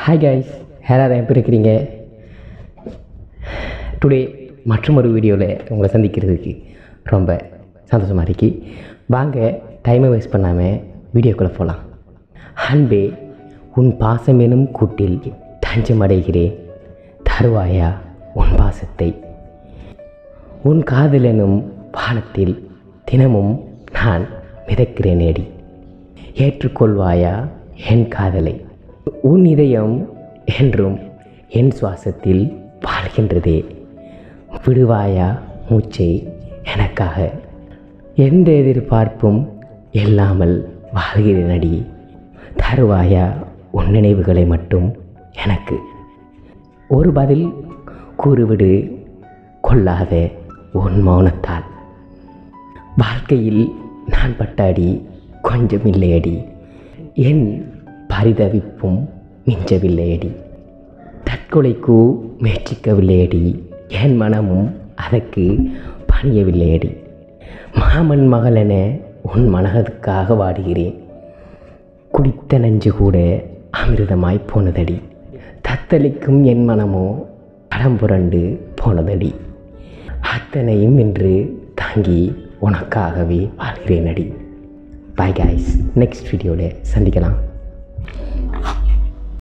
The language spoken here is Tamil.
ஹாய் கைஸ் எல்லாரும் எப்படி இருக்கிறீங்க டுடே மற்றொரு வீடியோவில் உங்களை சந்திக்கிறதுக்கு ரொம்ப சந்தோஷமாக இருக்கு வாங்க டைமை வேஸ்ட் பண்ணாமல் வீடியோக்குள்ளே போகலாம் அன்பே உன் பாசம் எனும் கூட்டில் தஞ்சமடைகிறேன் தருவாயா உன் பாசத்தை உன் காதலெனும் வானத்தில் தினமும் நான் மிதக்கிறேனேடி ஏற்றுக்கொள்வாயா என் காதலை உன் இதயம் என்றும் என் சுவாசத்தில் வாழ்கின்றதே விடுவாயா மூச்சை எனக்காக எந்த எதிர்பார்ப்பும் இல்லாமல் வாழ்கிறேனடி தருவாயா உன் நினைவுகளை மட்டும் எனக்கு ஒரு பதில் கூறுவிடு கொள்ளாத உன் மௌனத்தால் வாழ்க்கையில் நான் பட்ட அடி கொஞ்சம் இல்லையடி என் பரிதவிப்பும் மிஞ்சவில்லையடி தற்கொலைக்கு முயற்சிக்கவில்லையடி என் மனமும் அதற்கு பணியவில்லையடி மாமன் மகளென உன் மனதுக்காக வாடுகிறேன் குடித்த நஞ்சு கூட அமிர்தமாய் போனதடி தத்தளிக்கும் என் மனமோ படம் புரண்டு போனதடி அத்தனையும் இன்று தாங்கி உனக்காகவே வாழ்கிறேன் அடி பாய் காய்ஸ் நெக்ஸ்ட் வீடியோவில் சந்திக்கலாம்